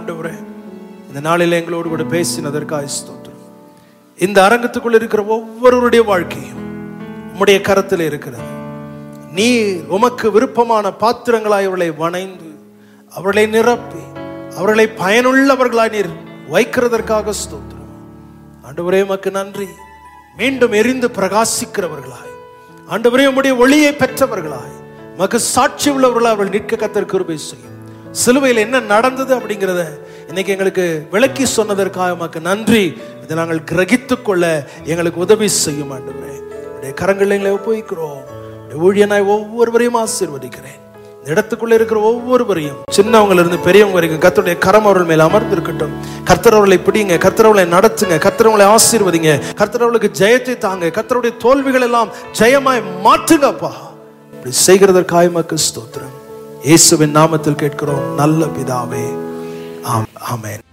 ஆண்டவரே இந்த நாளில் எங்களோடு கூட பேசினதற்காக ஸ்தோத்திரம் இந்த அரங்கத்துக்குள் இருக்கிற ஒவ்வொருவருடைய வாழ்க்கையும் உம்முடைய கரத்தில் இருக்கிறது நீர் உமக்கு விருப்பமான பாத்திரங்களாய் அவர்களை வணைந்து அவர்களை நிரப்பி அவர்களை பயனுள்ளவர்களாய் நீர் வைக்கிறதற்காக ஸ்தோத்திரம் ஆண்டவரே உமக்கு நன்றி மீண்டும் எரிந்து பிரகாசிக்கிறவர்களாய் ஆண்டவரே உம்முடைய ஒளியை பெற்றவர்களாய் உமக்கு சாட்சி உள்ளவர்களாய் அவர்கள் நிற்க கத்தர் கிருபை செய்யும் சிலுவையில் என்ன நடந்தது அப்படிங்கிறத இன்னைக்கு எங்களுக்கு விளக்கி சொன்னதற்காக உமக்கு நன்றி இதை நாங்கள் கிரகித்துக் கொள்ள எங்களுக்கு உதவி செய்யும் ஆண்டவரே உடைய கரங்களில் எங்களை ஒப்புவிக்கிறோம் உடைய ஊழியனாய் ஒவ்வொருவரையும் ஆசீர்வதிக்கிறேன் இந்த இடத்துக்குள்ள இருக்கிற ஒவ்வொருவரையும் சின்னவங்கல இருந்து பெரியவங்க வரைக்கும் கர்த்தருடைய கரம் அவர்கள் மேல் அமர்ந்திருக்கட்டும் கர்த்தர் அவர்களை பிடிங்க கர்த்தர் அவர்களை நடத்துங்க கர்த்தர் அவர்களை ஆசீர்வதிங்க கர்த்தர் அவர்களுக்கு ஜெயத்தை தாங்க கர்த்தருடைய தோல்விகள் எல்லாம் ஜெயமாய் மாற்றுங்கப்பா இப்படி செய்கிறதற்காக மக்கு ஸ்தோத்திரம் இயேசுவின் நாமத்தில் கேட்கிறோம் நல்ல பிதாவே ஆம் ஆமென்